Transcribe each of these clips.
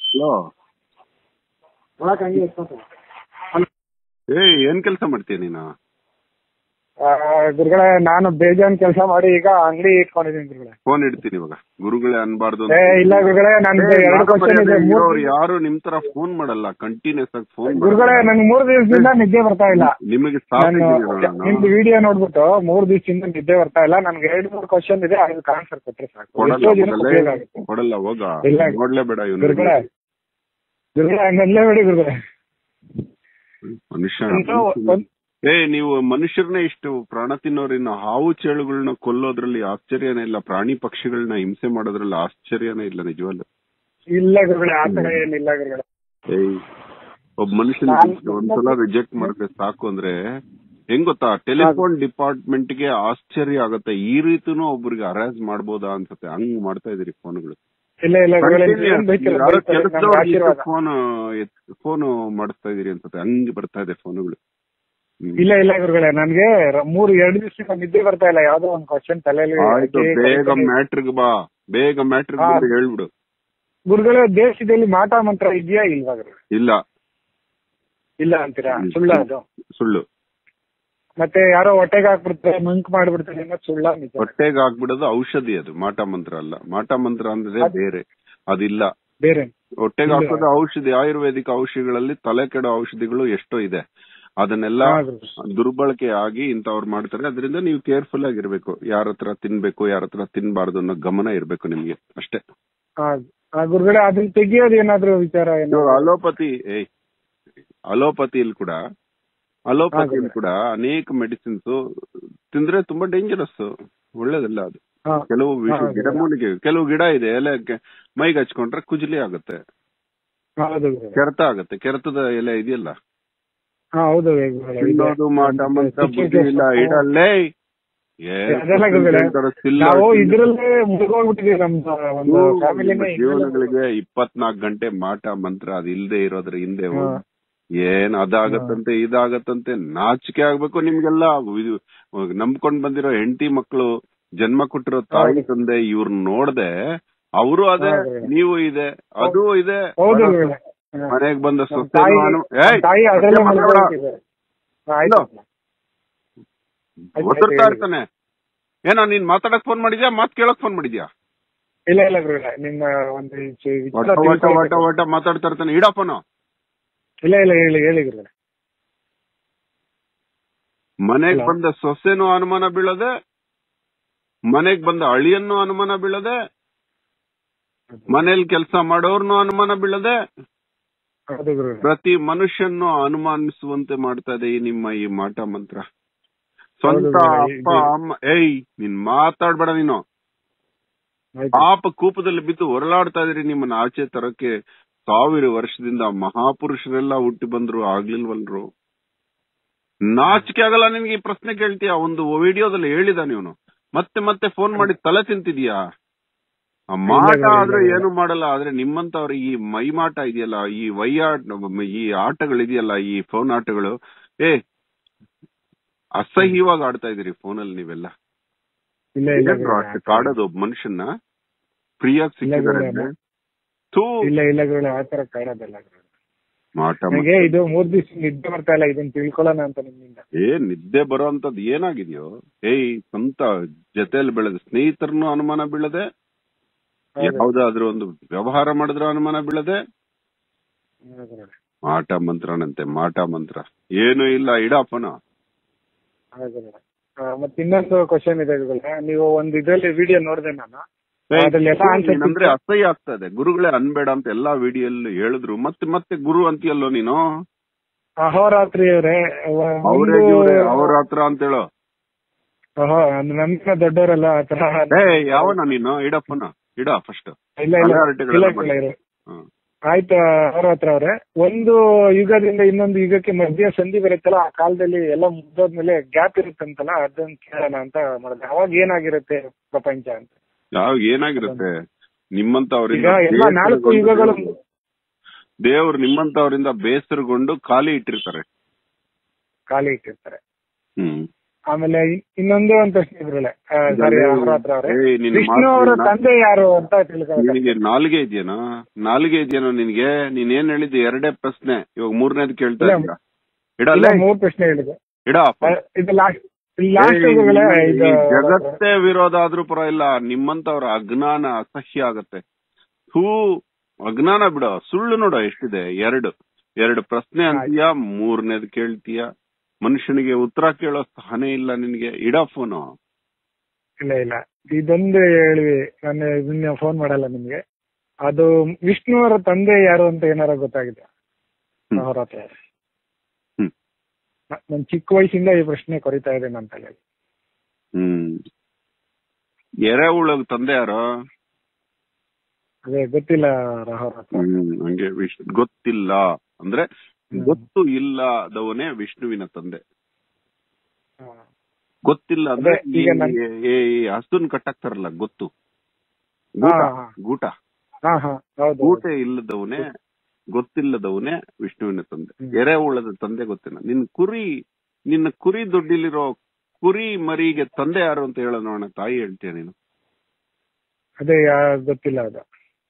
Hello ಒಳಕ್ ಹಂಗೆ ಇಟ್ಕೊಂತ ಏ ಏನ್ ಕೆಲಸ ಮಾಡ್ತೀಯ ನೀನು ಗುರುಗಳೇ ನಾನು ಬೇಜಾನ್ ಕೆಲಸ ಮಾಡಿ ಈಗ ಅಂಗಡಿ ಇಟ್ಕೊಂಡಿದ್ದೀನಿ ಗುರುಗಳೇ ಫೋನ್ ಇಡ್ತೀನಿ ಇವಾಗ ಗುರುಗಳೇ ಅನ್ಬಾರ್ದು ಅಂತ. ಏ ಇಲ್ಲ ಗುರುಗಳೇ ನನ್ ಏ, ಎರಡು ಮಾತು ಕ್ವಶನ್ ಇದೆ ಮರ್ಯಾದೆ ಮೂರ್ ಇರೋರು ಯಾರು ನಿಮ್ ತರ ಫೋನ್ ಮಾಡಲ್ಲ ಕಂಟಿನ್ಯೂಸ್ ಆಗಿ ಫೋನ್ ಗುರುಗಳೇ ನಂಗೆ ಮೂರ್ ದಿವಸದಿಂದ ನಿದ್ದೆ ಬರ್ತಾ ಇಲ್ಲ ನಿಮಗೆ ನಾನು ಸಾಕಾಗಿದೆಯಲ್ಲ ನಿಮ್ದು ವಿಡಿಯೋ ನೋಡ್ಬಿಟ್ಟು ಮೂರ್ ದಿವಸದಿಂದ ನಿದ್ದೆ ಬರ್ತಾ ಇಲ್ಲ ನನ್ಗೆ ಎರಡು ಮೂರು ಕ್ವಶನ್ ಇದೆ ಅದಕ್ಕೆ ಆನ್ಸರ್ ಕೊಟ್ರೆ ಸಾಕು ಕೊಡಲ್ಲ ಎಷ್ಟೋ ಜನಕ್ಕೆ ಕೊಡಲ್ಲ, ಉಪಯೋಗ ಆಗುತ್ತೆ ಕೊಡಲ್ಲ ಹೋಗ ಇಲ್ಲ. ನೋಡ್ಲೇಬೇಡ ಗುರುಗಳೇ ಇವನು ಗುರುಗಳೇ ಹಂಗಲ್ಲೇ ಬಿಡಿ ಗುರುಗಳೇ ಮನುಷ್ಯ ಒಂದು- ಒಂದ್- ಏ ನೀವು ಮನುಷ್ಯರನ್ನೇ ಇಷ್ಟು ಪ್ರಾಣ ತಿನ್ನೋರಿನ ಹಾವು ಚೇಳುಗಳನ್ನ ಕೊಲ್ಲೋದ್ರಲ್ಲಿ ಆಶ್ಚರ್ಯನೇ ಇಲ್ಲ ಪ್ರಾಣಿ ಪಕ್ಷಿಗಳನ್ನ ಹಿಂಸೆ ಮಾಡೋದ್ರಲ್ಲಿ ಆಶ್ಚರ್ಯನೇ ಇಲ್ಲ ನಿಜವಲ್ಲ ಇಲ್ಲ ಗುರುಗಳೇ ಆ ತರ ಏನಿಲ್ಲ ಗುರುಗಳೇ ಏಯ್ ಒಬ್ಬ ಮನುಷ್ಯನ ನಾನ್- ಒಂದ್ಸಲ ರಿಜೆಕ್ಟ್ ಮಾಡಿದ್ರೆ ಸಾಕು ಅಂದ್ರೆ ಹೆಂಗ್ ಗೊತ್ತಾ ಟೆಲಿಫೋನ್ ಡಿಪಾರ್ಟ್ಮೆಂಟ್ ಗೆ ಆಶ್ಚರ್ಯ ಆಗತ್ತೆ ಈ ರೀತಿನೂ ಒಬ್ರಿಗೆ ಅರೇಂಜ್ ಮಾಡ್ಬೋದಾ ಅನ್ಸುತ್ತೆ ಹಂಗ್ ಮಾಡ್ತಾ ಇದೀರಿ ಫೋನ್ಗಳು ಇಲ್ಲ ಇಲ್ಲ ಗುರುಗಳೇ ಏನ್ ಬೈತೀರ ಯಾರೋ ಬೈತಾರೆ, ನಮ್ಗೆ ಆಶೀರ್ವಾದ ಫೋನ್ ಫೋನ್ ಮಾಡಿಸ್ತಾ ಇದೀರಿ ಅನ್ಸುತ್ತೆ ಹಂಗ್ ಬರ್ತಾ ಇದೆ ಫೋನ್ಗಳು ಇಲ್ಲ ಇಲ್ಲ ಗುರುಗಳೇ ನನ್ಗೆ ರ- ಮೂರು ಎರಡು ದಿವಸ ನಿದ್ದೆ ಬರ್ತಾ ಇಲ್ಲ ಯಾವ್ದೋ ಒಂದ್ ಕ್ವಶನ್ ತಲೆಯಲ್ಲಿ ಆಯ್ತು ಹಾಕಿ ಬೇಗ ಕಲಿತೀನಿ. ಮ್ಯಾಟ್ರಿಗ್ ಬಾ ಬೇಗ ಮ್ಯಾಟ್ರಿಗ್ ಹಾ. ಬಂದು ಹೇಳ್ಬಿಡು ಗುರುಗಳೇ ದೇಶದಲ್ಲಿ ಮಾಟ ಮಂತ್ರ ಇದೆಯಾ ಇಲ್ವಾ ಗುರುಗಳೇ ಇಲ್ಲ ಇಲ್ಲ ಅಂತೀರಾ ಹ್ಮ್. ಸುಳ್ಳ ಅದು ಸುಳ್ಳು ಮತ್ತೆ ಯಾರೋ ಹೊಟ್ಟೆಗೆ ಹಾಕ್ಬಿಡ್ತಾರೆ ಮಂಕ್ ಮಾಡ್ಬಿಡ್ತಾರೆ ಅನ್ನೋದು ಸುಳ್ಳ ನಿಜ ಹೊಟ್ಟೆಗೆ ಹಾಕ್ಬಿಡೋದು ಔಷಧಿ ಅದು ಮಾಟ ಮಂತ್ರ ಅಲ್ಲ ಮಾಟ ಮಂತ್ರ ಅಂದ್ರೆ ಅದು- ಬೇರೆ ಅದಿಲ್ಲ ಬೇರೆ ಹೊಟ್ಟೆಗೆ ಇಲ್ಲ. ಹಾಕೋದು ಔಷಧಿ ಆಯುರ್ವೇದಿಕ್ ಔಷಧಿಗಳಲ್ಲಿ ತಲೆ ಕೆಡೋ ಔಷಧಿಗಳು ಎಷ್ಟೋ ಇದೆ ಅದನ್ನೆಲ್ಲ ಹಾ, ಗುರುಗಳೇ. ದುರ್ಬಳಕೆ ಆಗಿ ಇಂಥವ್ರು ಮಾಡ್ತಾರೆ ಅದರಿಂದ ನೀವು ಕೇರ್ಫುಲ್ ಆಗಿರ್ಬೇಕು ಯಾರ ಹತ್ರ ತಿನ್ಬೇಕು ಯಾರ ಹತ್ರ ತಿನ್ಬಾರ್ದು ಅನ್ನೋ ಗಮನ ಇರ್ಬೇಕು ನಿಮ್ಗೆ ಅಷ್ಟೇ ಹಾ, ಹಾ, ಗುರುಗಳೇ ಅದನ್ನ ತೆಗಿಯೋದು ಏನಾದ್ರು ವಿಚಾರ ಏನು ಇವಾಗ ಅಲೋಪತಿ ಏಯ್ ಅಲೋಪತಿಯಲ್ಲಿ ಕೂಡ ಅಲೋಪತಿಯಲ್ಲಿ ಹಾ, ಕೂಡ ಅನೇಕ ಮೆಡಿಸಿನ್ಸ್ ತಿಂದ್ರೆ ತುಂಬಾ ಡೇಂಜರಸ್ ಒಳ್ಳೇದಲ್ಲ ಅದು ಹಾ, ಕೆಲವು ವಿಷ ಹಾ, ಗಿಡಮೂಲಿಕೆ ಕೆಲವು ಗಿಡ ಇದೆ ಎಲೆ ಕೆ- ಮೈಗೆ ಹಚ್ಕೊಂಡ್ರೆ ಕುಜಲಿ ಆಗುತ್ತೆ ಹೌದು ಗುರುಗಳೇ. ಕೆರೆತ ಆಗುತ್ತೆ ಕೆರೆತದ ಎಲೆ ಇದೆಯಲ್ಲ ಹಾ ಹೌದು ಗುರುಗಳೇ, ಇದೆ. ತಿನ್ನೋದು ಮಾಟ ಮಂತ್ರ ಚಿಕ್ಕ ಬುದ್ಧಿ ಇಲ್ಲ ಚಿಕ್ಕ ಇಡಲ್ಲೇ ಅದೆಲ್ಲ ಗುರುಗಳೇ. ನಾವು ಇದ್ರಲ್ಲೇ ಮುಳುಗೋಗ್ಬಿಟ್ಟಿದೀವಿ ನಮ್ದು ಒಂದು ಫ್ಯಾಮಿಲಿನೇ ಜೀವನಗಳಿಗೆ ಇಪ್ಪತ್ನಾಲ್ಕು ಗಂಟೆ ಮಾಟ ಮಂತ್ರ ಅದು ಇಲ್ದೇ ಇರೋದ್ರ ಹಿಂದೆ ಹೋಗಿ ಏನ್ ಅದಾಗತ್ತಂತೆ ಇದಾಗತ್ತಂತೆ ನಾಚಿಕೆ ಆಗ್ಬೇಕು ನಿಮ್ಗೆಲ್ಲ ಇದು ನಂಬ್ಕೊಂಡ್ ಬಂದಿರೋ ಹೆಂಡತಿ ಮಕ್ಕಳು ಜನ್ಮ ಕೊಟ್ಟಿರೋ ತಾಯಿ ಹೌದು. ತಂದೆ ಇವ್ರನ್ನ ನೋಡ್ದೆ ಅವರು ಅದೇ ಹೌದು. ನೀವು ಇದೆ ಅದು ಇದೆ ಹೌದು ಗುರುಗಳೇ. ಹಾ. ಮನೆಗ್ ಬಂದ ನಮ್ ಸೊಸೆ ತಾಯಿ ಏಯ್ ತಾಯಿ ಅದ್ರಲ್ಲೇ ಸತ್ಯ ಮಾತಾಡ. ಮುಳುಗೋಗ್ಬಿಟ್ಟಿದೆ. ಹಾ, ಆಯ್ತು. ಆಯ್ತು, ಒದರ್ತಾ ಹೇಳಿ. ಇರ್ತಾನೆ ಏನೋ ನೀನ್ ಮಾತಾಡಕ್ ಫೋನ್ ಮಾಡಿದ್ಯಾ ಮಾತ್ ಕೇಳಕ್ ಫೋನ್ ಮಾಡಿದ್ಯಾ ಇಲ್ಲ ಇಲ್ಲ ಗುರುಗಳೇ ನಿಮ್ಮ ಒಂದು ವಿಚ- ವಿಚಾರ ಒಟ ಒಟ ಒಟ ತಿಳ್ಕೊಳ್ಬೇಕು. ಒಟ ಮಾತಾಡ್ತಾ ಇರ್ತಾನೆ ಇಡಪ್ಪನು ಇಲ್ಲ ಇಲ್ಲ ಹೇಳಿ ಹೇಳಿ ಗುರುಗಳೇ ಮನೆಗ್ Hello. ಬಂದ ಸೊಸೆನೂ ಅನುಮಾನ ಬೀಳದೆ ಮನೆಗ್ ಬಂದ ಅಳಿಯನ್ನು ಅನುಮಾನ ಬೀಳದೆ ಮನೇಲಿ ಕೆಲಸ ಮಾಡೋರ್ನು ಅನುಮಾನ ಬೀಳದೆ ಹೌದು ಗುರುಗಳೇ ಪ್ರತಿ ಮನುಷ್ಯನ್ನು ಅನುಮಾನಿಸುವಂತೆ ಮಾಡ್ತಾ ಇದೆ ಈ ನಿಮ್ಮ ಈ ಮಾಟ ಮಂತ್ರ ಸ್ವಂತ ಹೌದು, ಅಪ್ಪ ಇದು- ಅಮ್ಮ ಏಯ್ ನೀನ್ ಮಾತಾಡ್ಬೇಡ ನೀನು ಆಯ್ತು. ಪಾಪ ಕೂಪದಲ್ಲಿ ಬಿದ್ದು ಹೊರಲಾಡ್ತಾ ಇದೀರಿ ನಿಮ್ಮನ್ನ ಆಚೆ ತರಕ್ಕೆ ಸಾವಿರ ವರ್ಷದಿಂದ ಮಹಾಪುರುಷರೆಲ್ಲ ಹುಟ್ಟಿ ಬಂದ್ರು ಆಗ್ಲಿಲ್ವಲ್ರು ನಾಚಿಕೆ ಆಗಲ್ಲ ನಿನ್ಗೆ ಈ ಪ್ರಶ್ನೆ ಕೇಳ್ತೀಯ ಒಂದು ವಿಡಿಯೋದಲ್ಲಿ ಹೇಳಿದ ನೀನು ಮತ್ತೆ ಮತ್ತೆ ಫೋನ್ ಮಾಡಿ ತಲೆ ತಿಂತಿದ್ಯಾ ಆ ಮಾಟ ಇಲ್ಲ, ಇಲ್ಲ, ಆದ್ರೆ ಇಲ್ಲ. ಏನು ಮಾಡಲ್ಲ ಆದ್ರೆ ನಿಮ್ಮಂತವ್ರ ಈ ಮೈಮಾಟ ಇದೆಯಲ್ಲ ಈ ವೈಯಾಟ ಈ ಆಟಗಳಿದೆಯಲ್ಲ ಈ ಫೋನ್ ಆಟಗಳು ಏ ಅಸಹ್ಯವಾಗಿ ಆಡ್ತಾ ಇದೀರಿ ಫೋನಲ್ಲಿ ನೀವೆಲ್ಲ ಇಲ್ಲ ಇಲ್ಲ ಏನ್ರು ಗುರುಗಳೇ. ಅಷ್ಟು ಕಾಡೋದು ಒಬ್ಬ ಮನುಷ್ಯನ್ನ ಫ್ರೀಯಾಗಿ ಸಿಕ್ಕಿದ್ದಾರೆ ಗುರುಗಳೇ. ಅಂದ್ರೆ ಥೂ ಇಲ್ಲ ಇಲ್ಲ ಗುರುಗಳೇ ಆ ತರ ಕಾಡೋದಲ್ಲ ಗುರುಗಳೇ. ಮಾಟ ನನಗೆ ಇದು ಮೂರ್ ದಿವಸ ನಿದ್ದೆ ಬರ್ತಾ ಇಲ್ಲ ಇದನ್ನ ತಿಳ್ಕೊಳ್ಳೋಣ ಅಂತ ನಿಮ್ಮಿಂದ ಏ ನಿದ್ದೆ ಬರೋಂತದ್ ಏನಾಗಿದ್ಯೋ ಏಯ್ ಸ್ವಂತ ಜೊತೆಯಲ್ಲಿ ಬೆಳೆದ ಸ್ನೇಹಿತರನ್ನು ಅನುಮಾನ ಬೀಳದೆ ಹೌದು. ಯಾವ್ದಾದ್ರು ಒಂದು ವ್ಯವಹಾರ ಮಾಡಿದ್ರು ಅನುಮಾನ ಬೀಳದೆ ಹೌದು ಗುರುಗಳೇ. ಮಾಟ ಮಂತ್ರನಂತೆ ಮಾಟ ಮಂತ್ರ ಏನು ಇಲ್ಲ ಇಡಪ್ಪನ ಹೌದು ಗುರುಗಳೇ. ಆ, ಮತ್ತೆ ಇನ್ನೊಂದು ಕ್ವಶನ್ ಇದೆ ಗುರುಗಳೇ ನೀವು ಒಂದು ಇದ್ರಲ್ಲಿ ವಿಡಿಯೋ ನೋಡಿದೆ ನಾನು ಏಯ್, ಅದ್ರಲ್ಲೆಲ್ಲ answer ನೀನಂದ್ರೆ ಅಸಹ್ಯ ಆಗ್ತಾ ಇದೆ ಗುರುಗಳೇ ಅನ್ಬೇಡ ಅಂತ ಎಲ್ಲಾ ವಿಡಿಯೋಲ್ಲಿ ಹೇಳಿದ್ರು ಮತ್ತೆ ಮತ್ತೆ ಗುರು ಅಂತೀಯಲ್ಲೋ ನೀನು ಅಹೋರಾತ್ರಿ ಅವರೇ ಅವ್ರೇ ಇವ್ರೆ ಅವ್ರ ಹತ್ರ ಅಂತ ಹೇಳು ನಮ್ಗಿಂತ ದೊಡ್ಡವರಲ್ಲ ಆ ತರ ಏ ಯಾವನ ನೀನು ಇಡಪ್ಪನ ಇಡ ಫಸ್ಟ್ ಇಲ್ಲ ಇಲ್ಲ ಹರಟೆಗಳೆಲ್ಲ ಇಲ್ಲ ಮಾಡಿ. ಇಲ್ಲ, ಇಲ್ಲ. ಹ್ಮ್. ಆಯ್ತು ಅವ್ರ ಹತ್ರ ಅವ್ರೆ ಒಂದು ಯುಗದಿಂದ ಇನ್ನೊಂದು ಯುಗಕ್ಕೆ ಮಧ್ಯ ಸಂಧಿ ಬರುತ್ತಲ್ಲ ಆ ಕಾಲದಲ್ಲಿ ಎಲ್ಲ ಮುಗ್ದೋದ್ಮೇಲೆ ಗ್ಯಾಪ್ ಇರುತ್ತಂತಲ್ಲ ಅದನ್ನ ಕೇಳೋಣ ಅಂತ ಮಾಡಿದೆ ಅವಾಗ ಏನಾಗಿರುತ್ತೆ ಪ್ರಪಂಚ ಅಂತ ಯಾವ ಏನಾಗಿರುತ್ತೆ ನಿಮ್ಮಂತವರಿಂದ ಈಗ ಎಲ್ಲ ನಾಲ್ಕು ಯುಗಗಳು ದೇವ್ರು ನಿಮ್ಮಂತವರಿಂದ ಬೇಸರಗೊಂಡು ಖಾಲಿ ಇಟ್ಟಿರ್ತಾರೆ ಖಾಲಿ ಇಟ್ಟಿರ್ತಾರೆ ಹ್ಮ್ ಆಮೇಲೆ ಇನ್- ಇನ್ನೊಂದೇ ಒಂದು ಪ್ರಶ್ನೆ ಇದ್ರಲ್ಲ ಸಾರಿ ಹತ್ರ ಅವ್ರೆ ಏಯ್, ನಿನ್ನ ವಿಷ್ಣು ಅವರ ಮಾತನ್ನ- ತಂದೆ ಯಾರು ಅಂತ ತಿಳ್ಕೊಬೇಕು ನಿನಗೆ ನಾಲ್ಗೆ ಇದೆಯೇನೋ ನಾಲ್ಗೆ ಇದೆಯೇನೋ ನಿನ್ಗೆ ನೀನ್ ಏನ್ ಹೇಳಿದ್ದೆ ಎರಡೇ ಪ್ರಶ್ನೆ ಇವಾಗ ಮೂರನೇದು ಕೇಳ್ತಾ ಇಲ್ಲ. ಇದ್ದೀರಾ ಇಲ್ಲ ಇಡಲ್ಲ ಮೂರ್ ಪ್ರಶ್ನೆ ಹೇಳಿದೆ ಇಡ ಆ, ಇದು ಲಾಸ್ಟ್ ಲಾಸ್ಟ್ ಏಯ್, ಇದು ಈ ಜಗತ್ತೇ ವಿರೋಧ ಆದ್ರೂ ಪರವಾಗಿಲ್ಲ ನಿಮ್ಮಂತವ್ರ ಅಜ್ಞಾನ ಅಸಹ್ಯ ಆಗತ್ತೆ ಹೂ ಅಜ್ಞಾನ ಬಿಡ ಸುಳ್ಳು ನೋಡ ಎಷ್ಟಿದೆ ಎರಡು ಎರಡು ಪ್ರಶ್ನೆ ಅಂತೀಯ ಮೂರನೇದು ಕೇಳ್ತೀಯ ಮನುಷ್ಯನಿಗೆ ಉತ್ತರ ಕೇಳೋ ಸಹನೆ ಇಲ್ಲ ನಿನ್ಗೆ ಇಡ ಫೋನು ಇಲ್ಲ ಇಲ್ಲ ಇದೊಂದು ಹೇಳಿ ನಾನು ಇದನ್ನ ಫೋನ್ ಮಾಡಲ್ಲ ನಿಮ್ಗೆ ಅದು ವಿಷ್ಣು ಅವರ ತಂದೆ ಯಾರು ಅಂತ ಏನಾರ ಗೊತ್ತಾಗಿದೆ ಹ್ಮ್. ಅವ್ರ ಹತ್ರ ಹ್ಮ್. ನನ್ ಚಿಕ್ಕ ವಯಸ್ಸಿಂದ ಈ ಪ್ರಶ್ನೆ ಕೊರಿತಾ ಇದೆ ನನ್ನ ತಲೆಯಲ್ಲಿ ಹ್ಮ್ ಎರೆಹುಳಗ್ ತಂದೆ ಯಾರೋ ಅದೇ ಗೊತ್ತಿಲ್ಲ ರಾಹುಲ್ ಹತ್ರ ಹ್ಮ್ ಹಂಗೆ ವಿಶ್ ಗೊತ್ತಿಲ್ಲ ಅಂದ್ರೆ ಹ್ಮ್. ಗೊತ್ತು ಇಲ್ಲದವನೇ ವಿಷ್ಣುವಿನ ತಂದೆ ಹಾ. ಗೊತ್ತಿಲ್ಲ ಅಂದ್ರೆ ಅದೇ, ಈಗ ನನ್- ಈ- ಈ ಹಸುನ್ ಕಟ್ಟಾಕ್ತಾರಲ್ಲ ಗೊತ್ತು ಹಾ, ಗೂಟ ಹಾ. ಗೂಟ ಹಾ ಹಾ ಹೌದು ಗೂಟ ಇಲ್ಲದವನೇ ಗೊತ್ತಿಲ್ಲದವನೇ ವಿಷ್ಣುವಿನ ತಂದೆ ಹ್ಮ್. ಎರೆಹುಳದ ತಂದೆ ಗೊತ್ತಿಲ್ಲ ನಿನ್ ಕುರಿ ನಿನ್ನ ಕುರಿ ದುಡ್ಡಿಲಿರೋ ಕುರಿ ಮರಿಗೆ ತಂದೆ ಯಾರು ಅಂತ ಹೇಳೋ ನೋಡೋಣ ತಾಯಿ ಹೇಳ್ತೀಯ ನೀನು ಅದೇ ಯಾ- ಗೊತ್ತಿಲ್ಲ ಅದು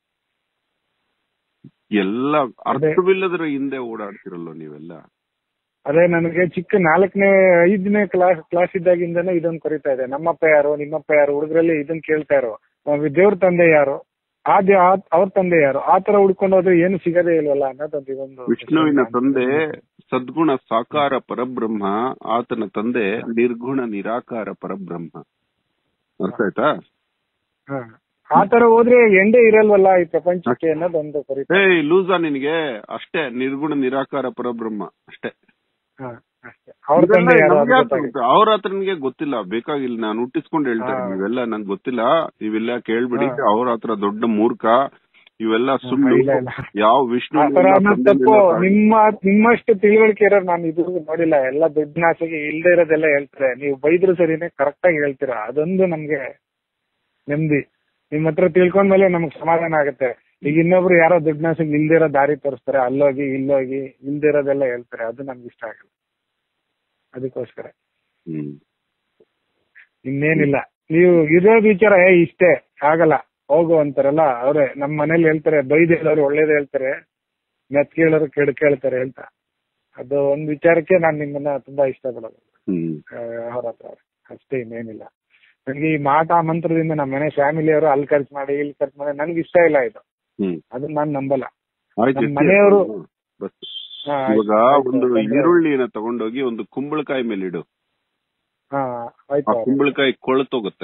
ಎಲ್ಲ ಅರ್ಥವಿಲ್ಲದ್ರ ಹಿಂದೆ ಓಡಾಡ್ತಿರಲ್ಲೋ ನೀವೆಲ್ಲ ಅದೇ ನನಗೆ ಚಿಕ್ಕ ನಾಲ್ಕನೇ ಐದನೇ ಕ್ಲಾಸ್ ಕ್ಲಾಸ್ ಇದ್ದಾಗಿಂದನೇ ಇದೊಂದು ಕರಿತಾ ಇದೆ ನಮ್ಮಪ್ಪ ಯಾರು ನಿಮ್ಮಪ್ಪ ಯಾರು ಹುಡುಗರಲ್ಲಿ ಇದನ್ನ ಕೇಳ್ತಾ ಇರೋ ದೇವ್ರ ತಂದೆ ಯಾರು ಆ ದೇ- ಆ- ಅವ್ರ ತಂದೆ ಯಾರು ಆ ತರ ಹುಡ್ಕೊಂಡು ಹೋದ್ರೆ ಏನು ಸಿಗದೇ ಇಲ್ವಲ್ಲ ಅನ್ನೋದೊಂದು ಇದೊಂದು ವಿಷ್ಣುವಿನ ತಂದೆ ಸದ್ಗುಣ ಸಾಕಾರ ಪರಬ್ರಹ್ಮ ಆತನ ತಂದೆ ನಿರ್ಗುಣ ನಿರಾಕಾರ ಪರಬ್ರಹ್ಮ ಅರ್ಥ ಆಯ್ತಾ ಹಾ. ಆ ತರ ಹೋದ್ರೆ ಎಂಡೇ ಇರಲ್ವಲ್ಲ ಈ ಪ್ರಪಂಚಕ್ಕೆ ಅನ್ನೋದೊಂದು ಕರಿತಾ ಏಯ್ ಲೂಸಾ ನಿನಗೆ ಅಷ್ಟೇ ನಿರ್ಗುಣ ನಿರಾಕಾರ ಪರಬ್ರಹ್ಮ ಅಷ್ಟೇ ಹಾ, ಅಷ್ಟೇ ಅವ್ರ ತಂದೆ ಯಾರು ಅದು ಗೊತ್ತಾಗಿದೆ ಅವ್ರ ಹತ್ರ ನಿನ್ಗೆ ಗೊತ್ತಿಲ್ಲ ಬೇಕಾಗಿಲ್ಲ ನಾನು ಹುಟ್ಟಿಸ್ಕೊಂಡು ಹೇಳ್ತಾರೆ ಹಾ. ನೀವೆಲ್ಲ ನನ್ಗೆ ಗೊತ್ತಿಲ್ಲ ಇವೆಲ್ಲ ಕೇಳ್ಬಿಡಿ ಅವ್ರ ಹತ್ರ ದೊಡ್ಡ ಮೂರ್ಖ ಇವೆಲ್ಲ ಸುಳ್ಳು ಇಲ್ಲ, ಇಲ್ಲ. ಯಾವ ವಿಷ್ಣು ಆ ತರ ಅನ್ನೋದು ತಪ್ಪು ನಿಮ್ಮ ನಿಮ್ಮಷ್ಟು ತಿಳುವಳಿಕೆ ಇರೋರು ನಾನು ಇದು ನೋಡಿಲ್ಲ ಎಲ್ಲ ದುಡ್ಡಿನ ಆಸೆಗೆ ಇಲ್ದೇ ಇರೋದೆಲ್ಲ ಹೇಳ್ತಾರೆ ನೀವು ಬೈದ್ರು ಸರಿನೇ ಕರೆಕ್ಟ್ ಆಗಿ ಹೇಳ್ತೀರಾ ಅದೊಂದು ನಮ್ಗೆ ನೆಮ್ಮದಿ ನಿಮ್ ಹತ್ರ ತಿಳ್ಕೊಂಡ್ಮೇಲೆ ನಮ್ಗೆ ಸಮಾಧಾನ ಆಗುತ್ತೆ ಈಗ ಇನ್ನೊಬ್ರು ಯಾರೋ ದುಡ್ಡಿನ ಆಸೆಗೆ ಇಲ್ದೇ ಇರೋ ದಾರಿ ತೋರಿಸ್ತಾರೆ ಅಲ್ಲೋಗಿ ಇಲ್ಲೋಗಿ ಇಲ್ದೇ ಇರೋದೆಲ್ಲ ಹೇಳ್ತಾರೆ ಅದು ನಮ್ಗೆ ಇಷ್ಟ ಆಗಲ್ಲ ಅದಕ್ಕೋಸ್ಕರ ಹ್ಮ್ ಇನ್ನೇನಿಲ್ಲ ನೀವು ಇರೋದ್ ವಿಚಾರ ಏ ಇಷ್ಟೇ ಆಗಲ್ಲ ಹೋಗು ಅಂತಾರಲ್ಲ ಅವ್ರೆ ನಮ್ ಮನೇಲಿ ಹೇಳ್ತಾರೆ ಬೈದ್ ಹೇಳೋರು ಒಳ್ಳೇದ್ ಹೇಳ್ತಾರೆ ಮೆತ್ ಕೇಳೋರು ಕೆಡ್ ಕೇಳ್ತಾರೆ ಅಂತ ಅದು ಒಂದ್ ವಿಚಾರಕ್ಕೆ ನಾನ್ ನಿಮ್ಮನ್ನ ತುಂಬಾ ಇಷ್ಟ ಪಡೋದು ಹ್ಮ್ ಅವ್ರ ಹತ್ರ ಅಷ್ಟೇ ಇನ್ನೇನಿಲ್ಲ ನನಗೆ ಈ ಮಾಟ ಮಂತ್ರದಿಂದ ನಮ್ಮ ಮನೆ ಫ್ಯಾಮಿಲಿ ಅವರು ಅಲ್ಲಿ ಖರ್ಚು ಮಾಡಿ ಇಲ್ಲಿ ಖರ್ಚು ಮಾಡಿ ನನ್ಗೆ ಇಷ್ಟ ಇಲ್ಲ ಇದು ಹ್ಮ್ ಅದನ್ನ ನಾನ್ ನಂಬಲ್ಲ ಆಯ್ತು ನಮ್ಮ ಮನೆಯವರು ಬಸ್ ಹಾ, ಆಯ್ತು, ಇವಾಗ ಆಯ್ತು, ಒಂದು ತೊಂದ್ರೆ ಇಲ್ಲ. ಈರುಳ್ಳಿನ ತಗೊಂಡೋಗಿ ಒಂದು ಕುಂಬಳಕಾಯಿ ಮೇಲೆ ಇಡು ಹಾ ಆ ಆಯ್ತು ಅವ್ರೆ. ಕುಂಬಳಕಾಯಿ ಕೊಳತೋಗುತ್ತೆ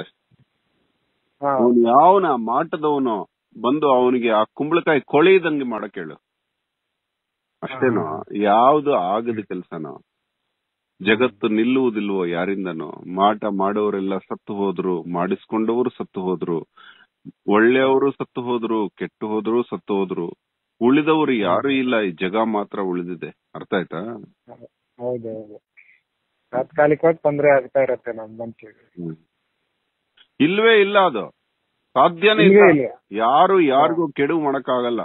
ಹಾ ಅವನು ಯಾವನ ಮಾಟದವನು ಬಂದು ಅವನಿಗೆ ಆ ಕುಂಬಳಕಾಯಿ ಕೊಳೆಯದಂಗೆ ಮಾಡಕ್ ಹೇಳು ಅಷ್ಟೇನೋ ಯಾವ್ದು ಆಗದ ಕೆಲ್ಸನೋ ಜಗತ್ತು ನಿಲ್ಲುವುದಿಲ್ವೋ ಯಾರಿಂದನೋ ಮಾಟ ಮಾಡೋರೆಲ್ಲ ಸತ್ತು ಹೋದ್ರು ಮಾಡಿಸ್ಕೊಂಡವರು ಸತ್ತು ಹೋದ್ರು ಒಳ್ಳೆಯವರು ಸತ್ತು ಹೋದ್ರು ಕೆಟ್ಟು ಹೋದ್ರು ಸತ್ತು ಹೋದ್ರು ಉಳಿದವರು ಯಾರು ಇಲ್ಲ ಈ ಜಗ ಮಾತ್ರ ಉಳಿದಿದೆ ಅರ್ಥ ಆಯ್ತಾ ಹೌದು ಹೌದು ತಾತ್ಕಾಲಿಕವಾಗಿ ತೊಂದ್ರೆ ಆಗ್ತಾ ಇರತ್ತೆ ನಮ್ ಮನ್ಸಿಗೆ ಹ್ಮ್. ಇಲ್ವೇ ಇಲ್ಲ ಅದು ಸಾಧ್ಯನೇ ಇಲ್ವೇ ಇಲ್ಲ ಇಲ್ಲ ಯಾರು ಯಾರಿಗೂ ಕೆಡುವು ಮಾಡಕ್ಕಾಗಲ್ಲ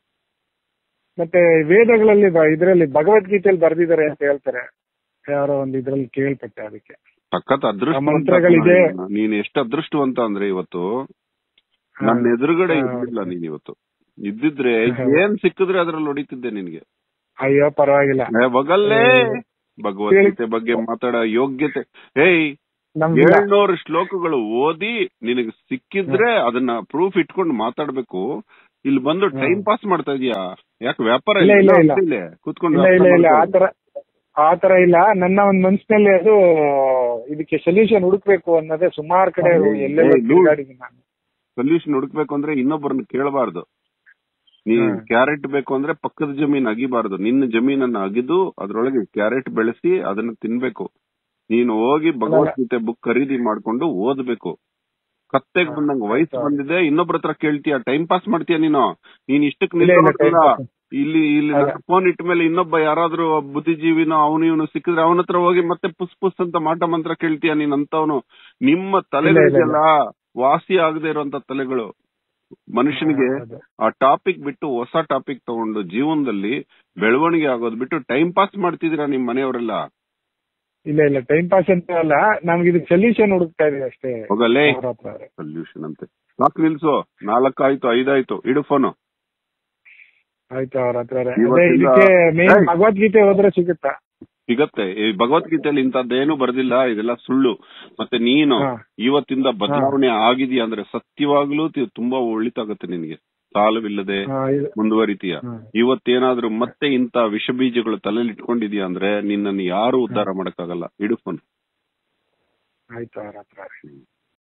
ಮತ್ತೆ ವೇದಗಳಲ್ಲಿ ಬ- ಇದ್ರಲ್ಲಿ ಭಗವದ್ಗೀತೆಯಲ್ಲಿ ಬರ್ದಿದ್ದಾರೆ ಅಂತ ಹೇಳ್ತಾರೆ ಯಾರೋ ಒಂದ್ ಇದ್ರಲ್ಲಿ ಕೇಳ್ಪಟ್ಟೆ ಅದಕ್ಕೆ ಸಖತ್ ಅದೃಷ್ಟ ಮಂತ್ರಗಳಿದೆ. ನೀನ್ ಎಷ್ಟು ಅದೃಷ್ಟವಂತ ಅಂದ್ರೆ ಇವತ್ತು ನನ್ನ ಎದುರುಗಡೆ ಹಾ. ಇರ್ಲಿಲ್ಲ ನೀನ್ ಇವತ್ತು ಇದ್ದಿದ್ರೆ ಹಾ. ಏನ್ ಸಿಕ್ಕಿದ್ರೆ ಅದ್ರಲ್ಲಿ ಹೊಡಿತಿದ್ದೆ ನಿನ್ಗೆ ಅಯ್ಯೋ ಪರವಾಗಿಲ್ಲ ಏ, ಬಗಲ್ಲೇ ಹ್ಮ್. ಭಗವದ್ಗೀತೆ ಬಗ್ಗೆ ಮಾತಾಡೋ ಯೋಗ್ಯತೆ ಏಯ್ ನಮ್ಗಿಲ್ಲ ಏಳ್ನೂರು ಶ್ಲೋಕಗಳು ಓದಿ ನಿನಗೆ ಸಿಕ್ಕಿದ್ರೆ ಅದನ್ನ ಪ್ರೂಫ್ ಇಟ್ಕೊಂಡು ಮಾತಾಡ್ಬೇಕು ಇಲ್ಲಿ ಬಂದು ಹ್ಮ್. ಟೈಮ್ ಪಾಸ್ ಮಾಡ್ತಾ ಇದೀಯಾ ಯಾಕೆ ವ್ಯಾಪಾರ ಇಲ್ಲ, ಇಲ್ಲ, ಇಲ್ಲ. ಇಲ್ಲ ಕೂತ್ಕೊಂಡು ಇಲ್ಲ ಇಲ್ಲ ಇಲ್ಲ ವ್ಯಾಪಾರ ಆತರ ಆತರ ಇಲ್ಲ ನನ್ನ ಒಂದ್ ಮನ್ಸಿನಲ್ಲಿ ಅದು ಇದಕ್ಕೆ ಸೊಲ್ಯೂಷನ್ ಹುಡುಕ್ಬೇಕು ಅನ್ನೋದೇ ಸುಮಾರು ಕಡೆ ಏ, ಎಲ್ಲೆಲ್ಲ ಏ, ತಿರ್ಗಾಡಿದೀನಿ ನಾನು ಸೊಲ್ಯೂಷನ್ ಹುಡುಕ್ಬೇಕು ಅಂದ್ರೆ ಇನ್ನೊಬ್ಬರನ್ನ ಕೇಳಬಾರ್ದು ನೀ ಹ್ಮ್. ಕ್ಯಾರೆಟ್ ಬೇಕು ಅಂದ್ರೆ ಪಕ್ಕದ ಜಮೀನ್ ಅಗಿಬಾರ್ದು ನಿನ್ನ ಜಮೀನನ್ನ ಅಗಿದು ಅದ್ರೊಳಗೆ ಕ್ಯಾರೆಟ್ ಬೆಳೆಸಿ ಅದನ್ನ ತಿನ್ಬೇಕು ನೀನು ಹೋಗಿ ಭಗವದ್ಗೀತೆ ಬುಕ್ ಖರೀದಿ ಮಾಡ್ಕೊಂಡು ಓದ್ಬೇಕು ಕತ್ತೆಗ್ ಹಾ, ಬಂದಂಗ ವಯಸ್ಸು ಆಯ್ತು. ಬಂದಿದೆ ಇನ್ನೊಬ್ರ ಹತ್ರ ಕೇಳ್ತೀಯ ಟೈಮ್ ಪಾಸ್ ಮಾಡ್ತೀಯ ನೀನು ನೀನ್ ಇಷ್ಟಕ್ ಇಲ್ಲ, ಇಲ್ಲ, time ನಿಲ್ಲ pass. ಇಲ್ಲಿ ಇಲ್ಲಿ ಅದೇ. ಫೋನ್ ಇಟ್ಟ ಮೇಲೆ ಇನ್ನೊಬ್ಬ ಯಾರಾದ್ರೂ ಬುದ್ಧಿಜೀವಿನೋ ಅವನು ಇವನು ಸಿಕ್ಕಿದ್ರೆ ಅವನ ಹತ್ರ ಹೋಗಿ ಮತ್ತೆ ಪುಸ್ ಪುಸ್ ಅಂತ ಮಾಟ ಮಂತ್ರ ಕೇಳ್ತೀಯ ನೀನ್ ಅಂತವನು ನಿಮ್ಮ ತಲೆಗಳಿಗೆಲ್ಲ ವಾಸಿ ಆಗದೆ ಇರುವಂತ ತಲೆಗಳು ಮನುಷ್ಯನಿಗೆ ಹೌದು. ಆ ಟಾಪಿಕ್ ಬಿಟ್ಟು ಹೊಸ ಟಾಪಿಕ್ ತಗೊಂಡು ಜೀವನದಲ್ಲಿ ಬೆಳವಣಿಗೆ ಆಗೋದ್ ಬಿಟ್ಟು ಟೈಮ್ ಪಾಸ್ ಮಾಡ್ತಿದೀರಾ ನಿಮ್ ಮನೆಯವರೆಲ್ಲ ಇಲ್ಲ ಇಲ್ಲ ಟೈಮ್ ಪಾಸ್ ಅಂತ ಅಲ್ಲ ನಮ್ಗೆ ಇದಕ್ಕೆ ಸೊಲ್ಯೂಷನ್ ಹುಡುಕ್ತಾ ಇದೀವಿ ಅಷ್ಟೇ ಹೋಗಲೇ ಅವ್ರ ಹತ್ರ ಅವ್ರೆ. ಸೊಲ್ಯೂಷನ್ ಅಂತೆ ಸಾಕು ನಿಲ್ಸು ನಾಲ್ಕಾಯ್ತು ಐದಾಯ್ತು ಇಡು ಫೋನು ಆಯ್ತು ಅವ್ರ ಹತ್ರ ಅವ್ರೆ. ಅದೇ ಇವತ್ತಿಂದ- ಇದಕ್ಕೆ ಮೇನ್ ಏಯ್. ಭಗವದ್ಗೀತೆ ಹೋದ್ರೆ ಸಿಗುತ್ತಾ ಸಿಗತ್ತೆ ಈ ಭಗವದ್ಗೀತೆಯಲ್ಲಿ ಇಂಥದ್ದೇನು ಬರ್ದಿಲ್ಲ ಇದೆಲ್ಲ ಸುಳ್ಳು ಮತ್ತೆ ನೀನು ಹಾ. ಇವತ್ತಿಂದ ಬದಲಾವಣೆ ಆಗಿದೆಯಾ ಅಂದ್ರೆ ಸತ್ಯವಾಗ್ಲೂ ತಿ- ತುಂಬಾ ಒಳಿತಾಗತ್ತೆ ನಿನಗೆ ಸಾಲವಿಲ್ಲದೆ ಹಾ, ಇದು- ಮುಂದುವರಿತೀಯ ಹಾ. ಇವತ್ತೇನಾದ್ರೂ ಮತ್ತೆ ಇಂತ ವಿಷ ಬೀಜಗಳು ತಲೆಯಲ್ಲಿ ಇಟ್ಕೊಂಡಿದ್ಯಾ ಅಂದ್ರೆ ನಿನ್ನನ್ನು ಯಾರು ಉದ್ಧಾರ ಮಾಡಕ್ಕಾಗಲ್ಲ ಇಡು ಫೋನ್ ಆಯ್ತು ಅವ್ರ ಹತ್ರ ಅವ್ರೆ.